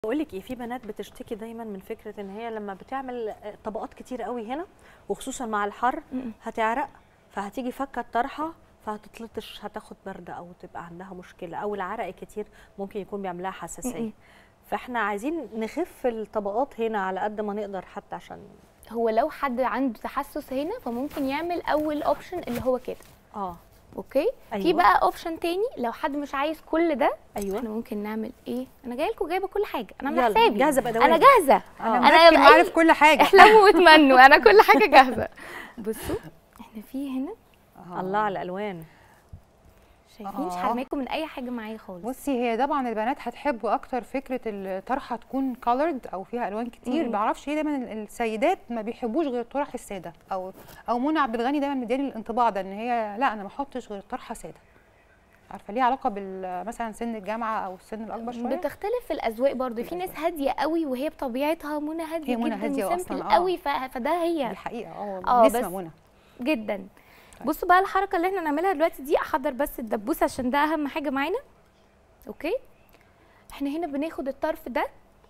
بقول لك ايه في بنات بتشتكي دايما من فكره ان هي لما بتعمل طبقات كتير قوي هنا وخصوصا مع الحر م-م. هتعرق فهتيجي فكه الطرحه فهتتلطش هتاخد برد او تبقى عندها مشكله او العرق الكتير ممكن يكون بيعمل لها حساسيه م-م. فاحنا عايزين نخف الطبقات هنا على قد ما نقدر حتى عشان هو لو حد عنده تحسس هنا فممكن يعمل اول اوبشن اللي هو كده اه اوكي أيوة. في بقى اوبشن تاني لو حد مش عايز كل ده احنا ايوه ممكن نعمل ايه انا جايه لكم جايبه كل حاجه انا عامله يلا، حسابي جاهزة بأدوات. انا جاهزه آه. انا مركب بأي- عارف كل حاجه احلموا واتمنوا انا كل حاجه جاهزه بصوا احنا في هنا الله على الالوان شايفين مش آه. حرماكم من اي حاجه معايا خالص بصي هي طبعا البنات هتحب اكتر فكره الطرحه تكون كولرد او فيها الوان كتير مم. ما اعرفش ليه دايما السيدات ما بيحبوش غير الطرح الساده او او منى عبد الغني دايما مدياني الانطباع ده ان هي لا انا ما احطش غير طرحه ساده عارفه ليه علاقه بال مثلا سن الجامعه او السن الاكبر شويه بتختلف في الاذواق برضو في ناس هاديه قوي وهي بطبيعتها منى هاديه هي منى جدا هادية وسمبل أصلاً، آه. قوي ف... فده هي دي حقيقه اه آه، نسمه بس- منى جدا بصوا بقى الحركه اللي احنا نعملها دلوقتي دي احضر بس الدبوس عشان ده اهم حاجه معانا اوكي احنا هنا بناخد الطرف ده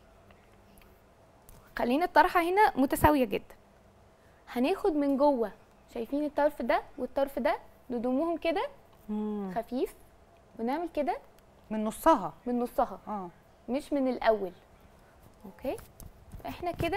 خلينا الطرحه هنا متساويه جدا هناخد من جوه شايفين الطرف ده والطرف ده نضمهم كده مم. خفيف ونعمل كده من نصها من نصها اه مش من الاول اوكي احنا كده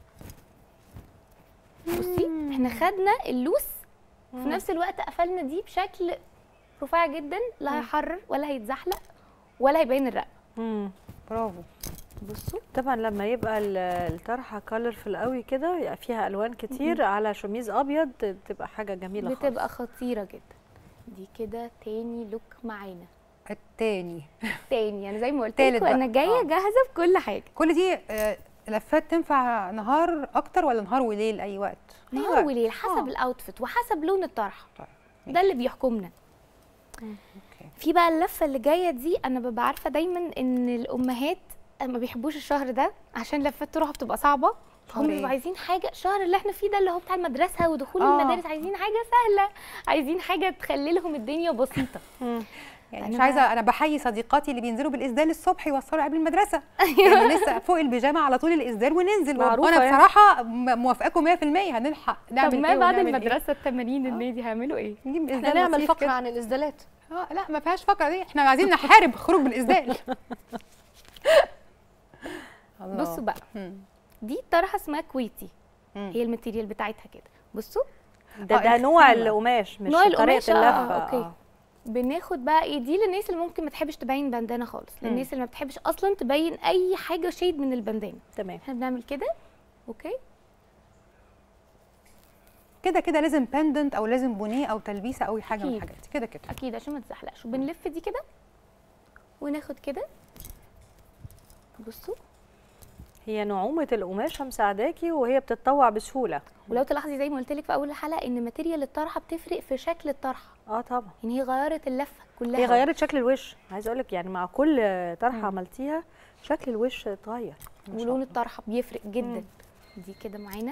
بصي احنا خدنا اللوس في نفس الوقت قفلنا دي بشكل رفيع جدا لا هيحرر ولا هيتزحلق ولا هيبين الرقبه مم. برافو بصوا طبعا لما يبقى ال- الطرحه كولرفل قوي كده يبقى فيها الوان كتير على شميز ابيض تبقى حاجه جميله خالص بتبقى خطيره جدا دي كده تاني لوك معانا التاني تاني يعني زي ما قلت تالت لكم بقى. انا جايه آه. جاهزه بكل حاجه كل دي آه، لفات تنفع نهار اكتر ولا نهار وليل اي وقت أي نهار وقت. وليل حسب آه. الاوتفيت وحسب لون الطرحه طيب ده اللي بيحكمنا اوكي في بقى اللفه اللي جايه دي انا ببقى عارفه دايما ان الامهات ما بيحبوش الشهر ده عشان لفات تروح بتبقى صعبه شهر هم إيه؟ بيبقوا عايزين حاجه الشهر اللي احنا فيه ده اللي هو بتاع المدرسه ودخول آه. المدارس عايزين حاجه سهله عايزين حاجه تخلي لهم الدنيا بسيطه مم. يعني أنا مش عايزه بقى- انا بحيي صديقاتي اللي بينزلوا بالاسدال الصبح يوصلوا قبل المدرسه يعني لسه فوق البيجامه على طول الاسدال وننزل معروفة وانا يعني. بصراحه م- موافقاكم 100% هنلحق نعمل طب ما إيه بعد ونعمل إيه. المدرسه التمارين النادي هيعملوا ايه نجيب احنا اسدال نعمل لطيف فقره كده. عن الاسدالات اه لا ما فيهاش فقره دي احنا عايزين نحارب خروج بالاسدال الله. بصوا بقى مم. دي طرحه اسمها كويتي مم. هي الماتيريال بتاعتها كده بصوا ده آه، ده نوع الخامة. القماش مش نوع طريقه القماش، آه، اللفه أوكي. بناخد بقى ايه دي للناس اللي ممكن ما تحبش تبين بندانه خالص للناس اللي ما بتحبش اصلا تبين اي حاجه شيد من البندانه تمام احنا بنعمل كده اوكي كده كده لازم بندنت او لازم بونيه او تلبيسه او حاجه من أكيد. الحاجات دي كده كده اكيد عشان ما تزحلقش وبنلف دي كده وناخد كده بصوا هي نعومه القماشه مساعداكي وهي بتتطوع بسهوله ولو تلاحظي زي ما قلت لك في اول الحلقه ان ماتيريال الطرحه بتفرق في شكل الطرحه اه طبعا يعني هي غيرت اللفه كلها هي غيرت شكل الوش عايزه اقول لك يعني مع كل طرحه عملتيها شكل الوش اتغير ما شاء ولون الله. الطرحه بيفرق جدا دي كده معانا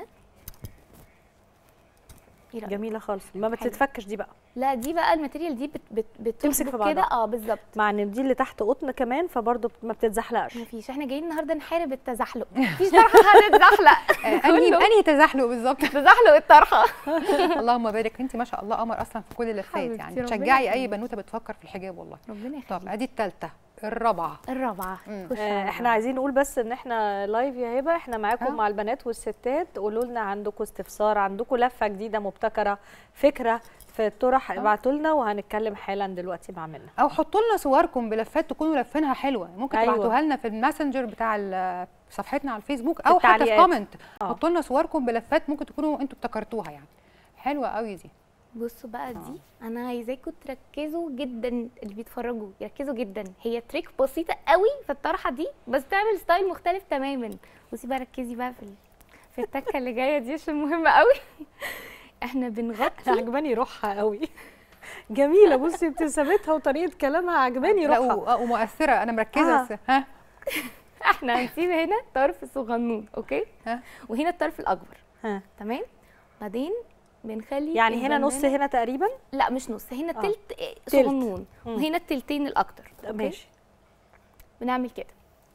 ايه رأيك؟ جميله خالص ما حلو. بتتفكش دي بقى لا دي بقى الماتيريال دي بت بت تمسك في بتظبط كده بعضها. اه بالظبط مع ان دي اللي تحت قطن كمان فبرضه ما بتتزحلقش مفيش احنا جايين النهارده نحارب التزحلق مفيش طرحه هتتزحلق آه، انهي كله. انهي تزحلق بالظبط تزحلق الطرحه اللهم بارك انت ما شاء الله قمر اصلا في كل اللفات حبيبتي، يعني ربنا تشجعي اي يخليك. بنوته بتفكر في الحجاب والله ربنا طب يخليك ادي الثالثه الرابعه الرابعه مم. خش آه، على احنا عايزين نقول بس ان احنا لايف يا هبه احنا معاكم آه. مع البنات والستات قولوا لنا عندكم استفسار عندكم لفه جديده مبتكره فكره في الطرح ابعتوا لنا وهنتكلم حالا دلوقتي مع منى او حطوا لنا صوركم بلفات تكونوا لافينها حلوه ممكن أيوة. تبعتوها لنا في الماسنجر بتاع ال- صفحتنا على الفيسبوك او حتى في التعليقات. كومنت آه. حطوا لنا صوركم بلفات ممكن تكونوا انتوا ابتكرتوها يعني حلوه قوي دي بصوا بقى دي انا عايزاكم تركزوا جدا اللي بيتفرجوا يركزوا جدا هي تريك بسيطه قوي في الطرحه دي بس تعمل ستايل مختلف تماما بصي بقى ركزي بقى في ال- في التكه اللي جايه دي عشان مهمه قوي احنا بنغطي عجباني روحها قوي جميله بصي ابتسامتها وطريقه كلامها عجباني لا روحها و- آه، ومؤثره انا مركزه آه. بس ها احنا هنسيب هنا طرف صغنون اوكي ها وهنا الطرف الاكبر ها. تمام بعدين بنخلي يعني هنا نص البندانة- هنا تقريبا لا مش نص هنا آه. تلت إيه، تلت. صغنون مم. وهنا التلتين الاكتر أوكي؟ ماشي بنعمل كده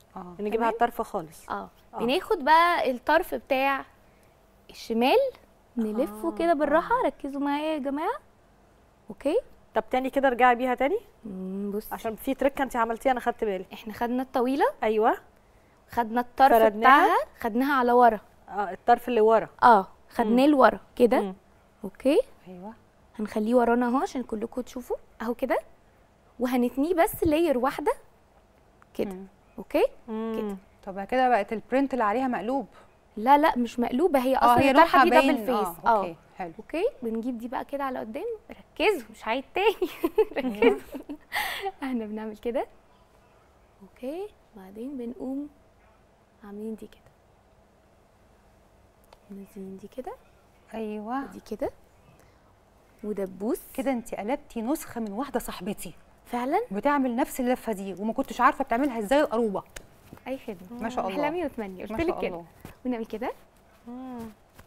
اه نجيبها على الطرف خالص اه آه. بناخد بقى الطرف بتاع الشمال نلفه آه، كده بالراحه ركزوا معايا يا جماعه اوكي طب تاني كده ارجعي بيها تاني مم، بص عشان في تركه انت عملتيها انا خدت بالي احنا خدنا الطويله ايوه خدنا الطرف فردناها؟ بتاعها خدناها على ورا اه الطرف اللي ورا اه خدناه لورا كده مم. اوكي ايوه هنخليه ورانا اهو عشان كلكم تشوفوا اهو كده وهنتنيه بس لاير واحده كده مم. اوكي مم. طب كده بقت البرنت اللي عليها مقلوب لا لا مش مقلوبه هي اه اصلا هي الطرحه لوحه دي باين دبل فيس اه اوكي حلو اوكي بنجيب دي بقى كده على قدام ركزوا مش هعيد تاني ركزوا احنا بنعمل كده اوكي بعدين بنقوم عاملين دي كده منزلين دي كده ايوه دي كده ودبوس كده انت قلبتي نسخه من واحده صاحبتي فعلا بتعمل نفس اللفه دي وما كنتش عارفه بتعملها ازاي القروبه اي خدمه ما شاء الله احلامي واتمني قلت ما لك شاء كده الله ونعمل كده مم.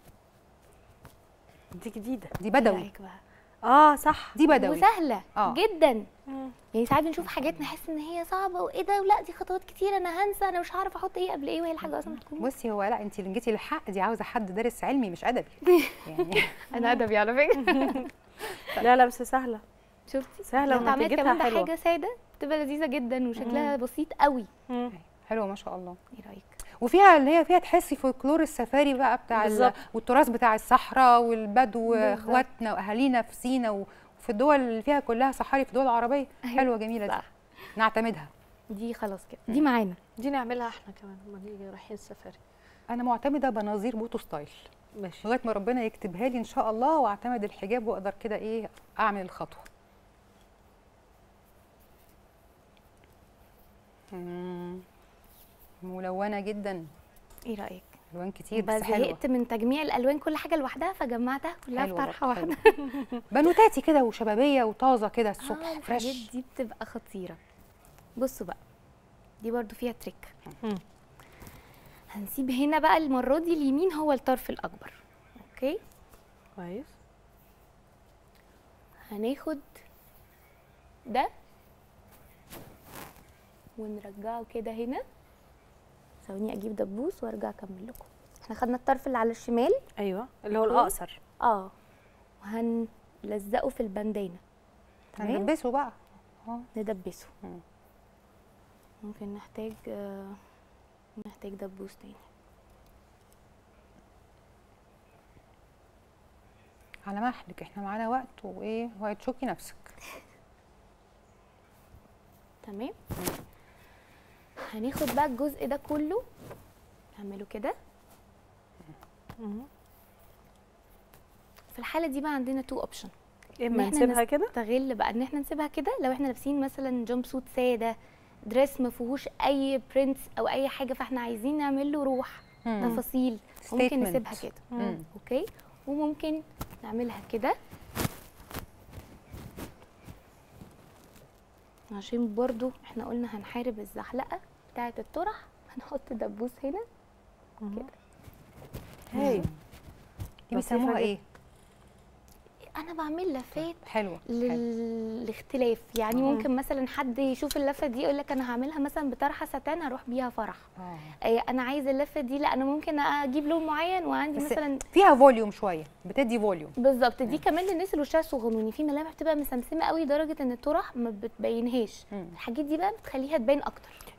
دي جديده دي بدوي رأيك بقى اه صح دي بدوي وسهله آه. جدا مم. يعني ساعات بنشوف حاجات نحس ان هي صعبه وايه ده ولا دي خطوات كتير انا هنسى انا مش هعرف احط ايه قبل ايه وهي الحاجه اصلا بتكون بصي هو لا انت اللي جيتي للحق دي عاوزه حد دارس علمي مش ادبي يعني انا ادبي على فكره لا لا بس سهله شفتي سهله لو اتعملت ونتيجتها كمان حلوه بحاجه ساده بتبقى لذيذه جدا وشكلها بسيط قوي مم. حلوه ما شاء الله ايه رايك وفيها اللي هي فيها تحسي فولكلور السفاري بقى بتاع ال- بالظبط. والتراث بتاع الصحراء والبدو بالظبط. اخواتنا واهالينا في سينا وفي الدول اللي فيها كلها صحاري في الدول العربيه أيوة. حلوه جميله دي صح. نعتمدها دي خلاص كده دي معانا دي نعملها احنا كمان لما نيجي رايحين السفاري انا معتمده بناظير بوتو ستايل ماشي لغايه ما ربنا يكتبها لي ان شاء الله واعتمد الحجاب واقدر كده ايه اعمل الخطوه مم. ملونه جدا ايه رايك الوان كتير بس بس حلوه زهقت من تجميع الالوان كل حاجه لوحدها فجمعتها كلها في حلوة طرحه برضه، واحده بنوتاتي كده وشبابيه وطازه كده آه، الصبح الحاجات فريش دي بتبقى خطيره بصوا بقى دي برضو فيها تريك مم. هنسيب هنا بقى المره دي اليمين هو الطرف الاكبر اوكي كويس هناخد ده ونرجعه كده هنا ثواني اجيب دبوس وارجع اكمل لكم احنا خدنا الطرف اللي على الشمال ايوه اللي هو أوكي. الاقصر اه وهنلزقه في البندانه تمام هنلبسه بقى اه ندبسه مم. ممكن نحتاج آه، نحتاج دبوس تاني على مهلك احنا معانا وقت وايه وهتشوكي نفسك تمام هناخد بقى الجزء ده كله نعمله كده مم. في الحاله دي بقى عندنا تو اوبشن اما نسيبها كده نستغل بقى ان احنا نسيبها كده لو احنا لابسين مثلا جامب سوت ساده دريس ما فيهوش اي برنتس او اي حاجه فاحنا عايزين نعمل له روح مم. تفاصيل ممكن Statement. نسيبها كده مم. اوكي وممكن نعملها كده عشان برضو احنا قلنا هنحارب الزحلقه بتاعه الطرح هنحط دبوس هنا كده هاي دي بس بيسموها حاجة- ايه انا بعمل لفات حلوه حلوة. للاختلاف يعني مم. ممكن مثلا حد يشوف اللفه دي يقول لك انا هعملها مثلا بطرحه ستان هروح بيها فرح اه آه، انا عايزه اللفه دي لا انا ممكن اجيب لون معين وعندي بس مثلا فيها فوليوم شويه بتدي فوليوم بالظبط دي كمان للناس اللي وشها صغنوني في ملامح بتبقى مسمسمه قوي لدرجه ان الطرح ما بتبينهاش مم. الحاجات دي بقى بتخليها تبان اكتر